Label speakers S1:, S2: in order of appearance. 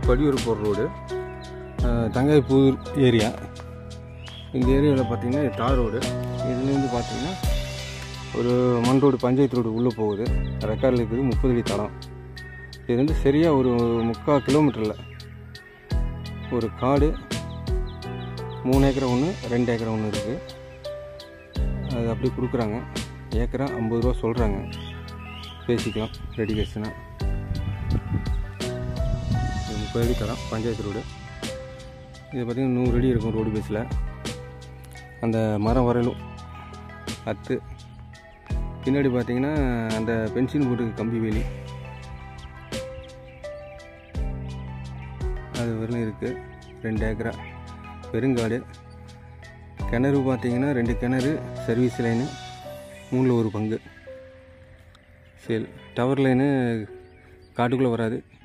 S1: படியூர் போகிற road தங்காய்பூர் area இந்த ஏரியாவில் பார்த்தீங்கன்னா இது தார் ரோடு இதுலேருந்து பார்த்தீங்கன்னா ஒரு மண் ரோடு பஞ்சாயத்து ரோடு உள்ளே போகுது ரெக்கார்டில் இருக்குது முப்பது அடி தடம் இது வந்து சரியாக ஒரு முக்கால் கிலோமீட்டரில் ஒரு காடு மூணு ஏக்கரை ஒன்று ரெண்டு ஏக்கரை ஒன்று இருக்குது அது அப்படி கொடுக்குறாங்க ஏக்கரா ஐம்பது ரூபா சொல்கிறாங்க பேசிக்கலாம் ரெடி கேஸ்னா இது முப்பது அடி தரம் பஞ்சாயத்து ரோடு இது பார்த்திங்கன்னா நூறு அடி இருக்கும் ரோடு பேஸில் அந்த மரம் வரையிலும் அத்து பின்னாடி பார்த்தீங்கன்னா அந்த பென்சின் போர்டு கம்பி வேலி அது வரலும் இருக்குது ரெண்டு ஏக்கரா பெருங்காடு கிணறு பார்த்தீங்கன்னா ரெண்டு கிணறு சர்வீஸ் லைனு மூணில் ஒரு பங்கு சேல் டவர் லைனு காட்டுக்குள்ளே வராது